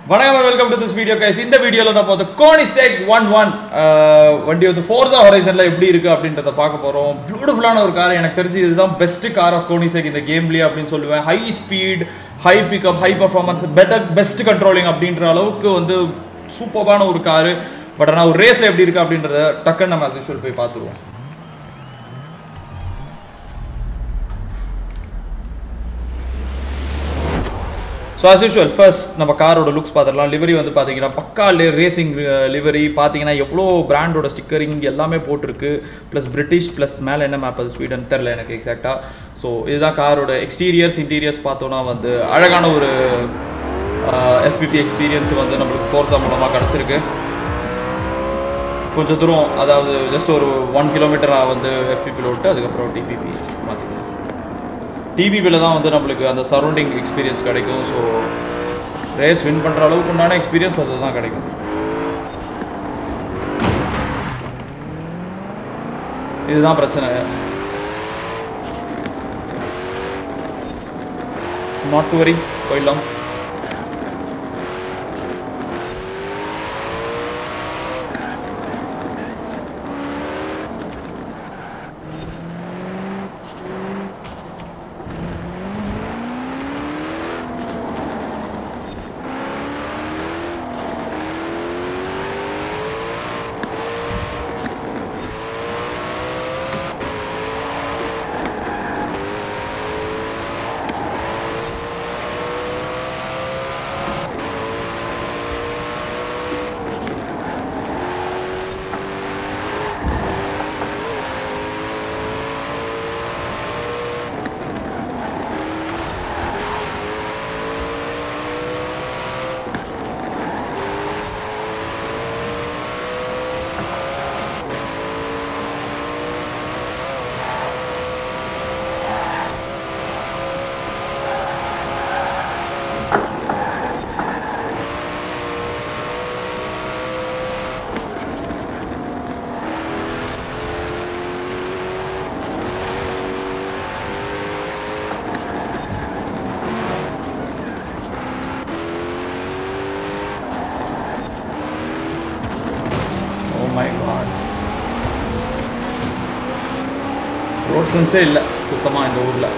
வணக்கம் welcome to this video guys இந்த வீடியோல நம்ம வந்து கோனிசெக் ஒன் ஒன் வண்டி வந்து ஃபோர்ஸா ஹொரைசன்ல எப்படி இருக்கு அப்படின்றத பார்க்க போறோம் பியூட்டிஃபுல்லான ஒரு கார் எனக்கு தெரிஞ்சு இதுதான் பெஸ்ட் கார் ஆஃப் கோனிசெக் இந்த கேம்லயே அப்படின்னு சொல்லுவேன் high speed high pickup high performance better best controlling அப்படின்ற அளவுக்கு வந்து சூப்பரான ஒரு காரு பட் ஆனால் ஒரு ரேஸ்ல எப்படி இருக்கு அப்படின்றத டக்குன்னு நம்ம as usual போய் பார்த்துருவோம் ஸோ as usual ஃபர்ஸ்ட் நம்ம காரோட லுக்ஸ் பார்த்துடலாம் லிவரி வந்து பார்த்தீங்கன்னா பக்கா ரேசிங் லிவரி பார்த்தீங்கன்னா எவ்வளோ பிராண்டோட ஸ்டிக்கரிங் எல்லாமே போட்டிருக்கு ப்ளஸ் பிரிட்டிஷ் ப்ளஸ் மேலே என்ன மேப் அது ஸ்வீடன் தெரில எனக்கு எக்ஸாக்டாக ஸோ இதுதான் காரோட எக்ஸ்டீரியர்ஸ் இன்டீரியர்ஸ் பார்த்தோன்னா வந்து அழகான ஒரு எஃபிபி எக்ஸ்பீரியன்ஸ் வந்து நம்மளுக்கு ஃபோர்ஸா மூலமாக கிடச்சிருக்கு கொஞ்சம் தூரம் அதாவது ஜஸ்ட் ஒரு ஒன் கிலோமீட்டராக வந்து எஃபிபியில் விட்டு அதுக்கப்புறம் டிபிபி பார்த்துக்கலாம் டிபிபியில் தான் வந்து நம்மளுக்கு அந்த சரௌண்டிங் எக்ஸ்பீரியன்ஸ் கிடைக்கும் ஸோ ரேஸ் வின் பண்ணுற அளவுக்கு உண்டான எக்ஸ்பீரியன்ஸ் அது தான் கிடைக்கும் இதுதான் பிரச்சனை நாட் டு வரி போயிடலாம் ஓ மை காட் ரோட் சென்ஸே இல்லை சுத்தமாக இந்த ஊரில்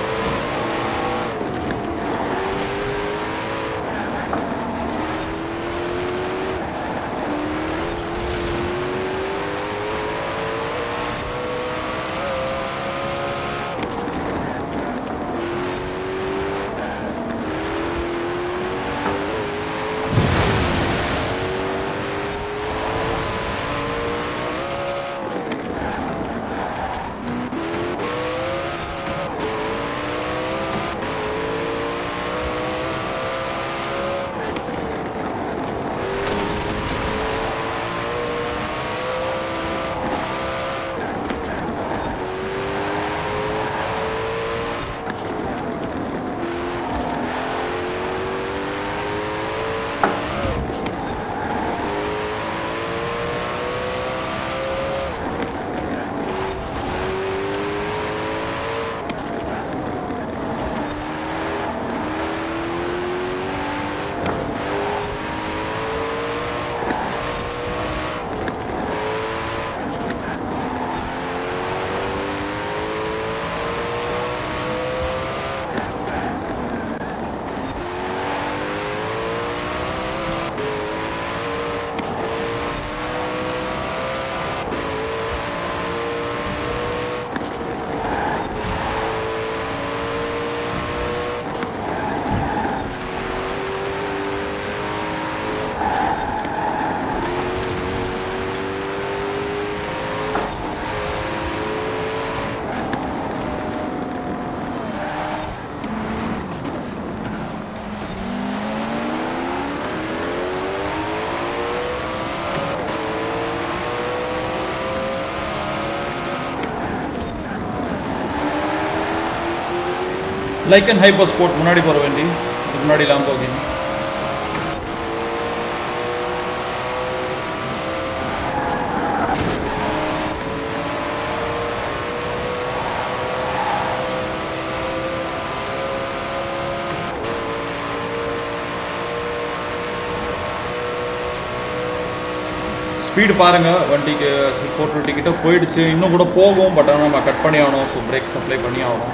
லைக் அண்ட் ஹைப்பர் ஸ்போர்ட் முன்னாடி போகிற வண்டி இதுக்கு முன்னாடி லாம்போகினி ஸ்பீடு பாருங்கள் வண்டிக்கு ஃபோர் டுவெண்ட்டி கிட்ட போயிடுச்சு இன்னும் கூட போகும் பட் ஆனால் நம்ம கட் பண்ணி ஆகணும் ஸோ பிரேக் சப்ளை பண்ணி ஆகணும்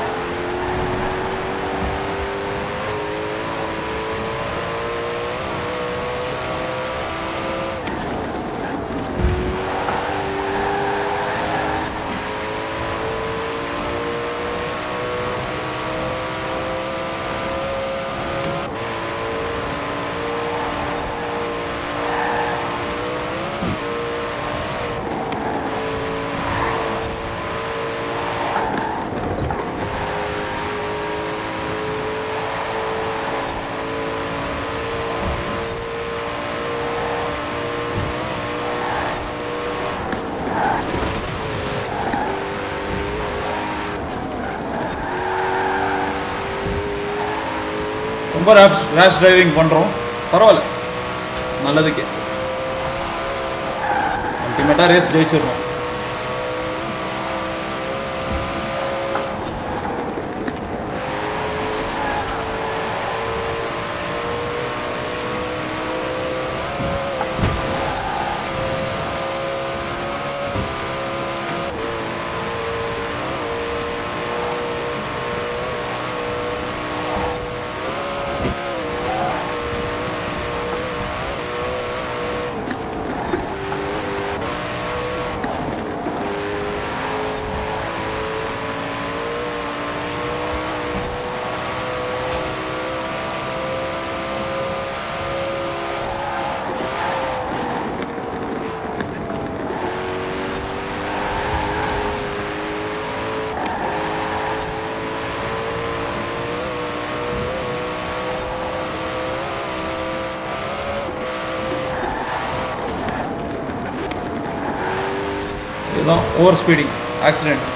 ரொம்ப ரேஷ் ரேஷ் டிரைவிங் பண்ணுறோம் பரவாயில்ல நல்லதுக்கே அல்டிமேட்டாக ரேஸ் ஜெயிச்சிடணும் இதுதான் over speeding accident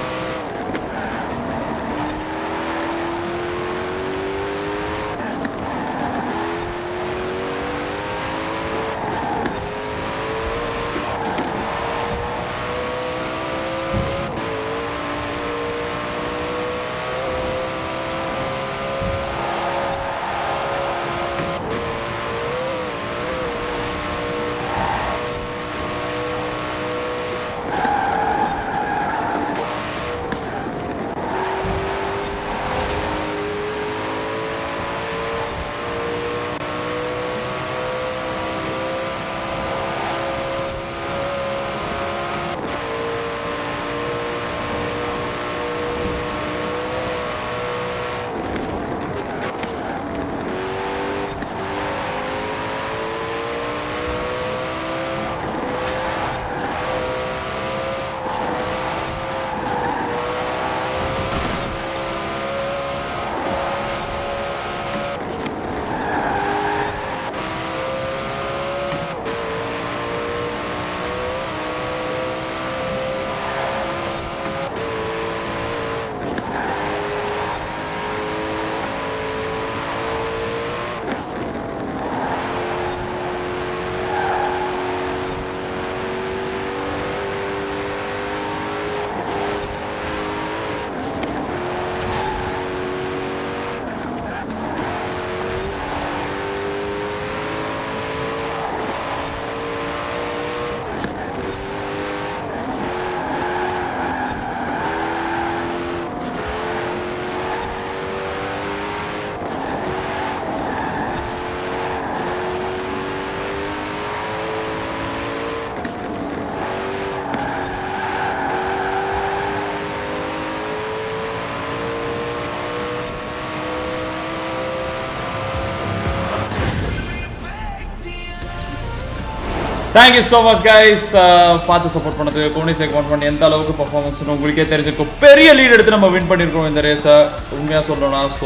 thank you so much guys பார்த்து சப்போர்ட் பண்ணது கோனி சேக் ஒன் பண்ணி எந்த அளவுக்கு பர்ஃபார்மன்ஸ் உங்களுக்கே தெரிஞ்சிருக்கும் பெரிய லீட் எடுத்து நம்ம வின் பண்ணியிருக்கோம் இந்த ரேஸை உண்மையாக சொல்லணும்னா so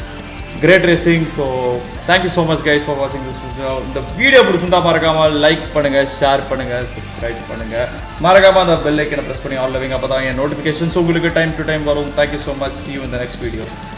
great racing so thank you so much guys for வாட்சிங் திஸ் வீடியோ இந்த வீடியோ பிடிச்சிருந்தா மறக்காம லைக் பண்ணுங்க ஷேர் பண்ணுங்க சப்ஸ்கிரைப் பண்ணுங்க மறக்காம அந்த பெல் ஐக்கனை ப்ரெஸ் பண்ணி ஆல் லவிங் அப்போ தான் என் நோட்டிஃபிகேஷன்ஸ் உங்களுக்கு டைம் டு டைம் வரும் thank you so much see you இந்த நெக்ஸ்ட் வீடியோ